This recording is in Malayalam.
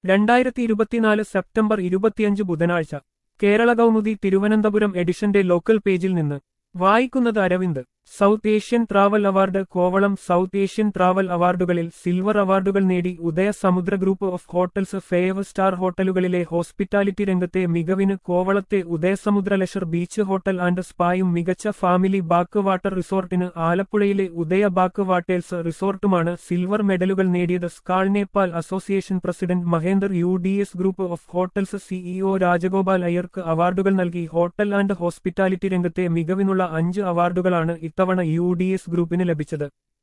രണ്ടായിരത്തി ഇരുപത്തിനാല് സെപ്റ്റംബർ ഇരുപത്തിയഞ്ച് ബുധനാഴ്ച കേരള കൗമുദി തിരുവനന്തപുരം എഡിഷന്റെ ലോക്കൽ പേജിൽ നിന്ന് വായിക്കുന്നത് Aravind South Asian travel award Kovalam South Asian travel അവാർഡുകളിൽ സിൽവർ അവാർഡുകൾ നേടി Udaya Samudra group of hotels five star ഹോട്ടലുകളിലെ ഹോസ്പിറ്റാലിറ്റി രംഗത്തെ മികവിന് കോവളത്തെ Udayasamudra leisure beach hotel and സ്പായും മികച്ച ഫാമിലി ബാക്ക് വാട്ടർ റിസോർട്ടിന് ആലപ്പുഴയിലെ ഉദയ ബാക്ക് വാട്ടേഴ്സ് റിസോർട്ടുമാണ് സിൽവർ മെഡലുകൾ നേടിയത് Skal Nepal association president Mahender U D S group of hotels CEO Rajagopal അയ്യർക്ക് അവാർഡുകൾ നൽകി ഹോട്ടൽ ആൻഡ് ഹോസ്പിറ്റാലിറ്റി രംഗത്തെ മികവിനുള്ള അഞ്ച് അവാർഡുകളാണ് ഇത്തവണ യു ഡി എസ് ഗ്രൂപ്പിന് ലഭിച്ചത്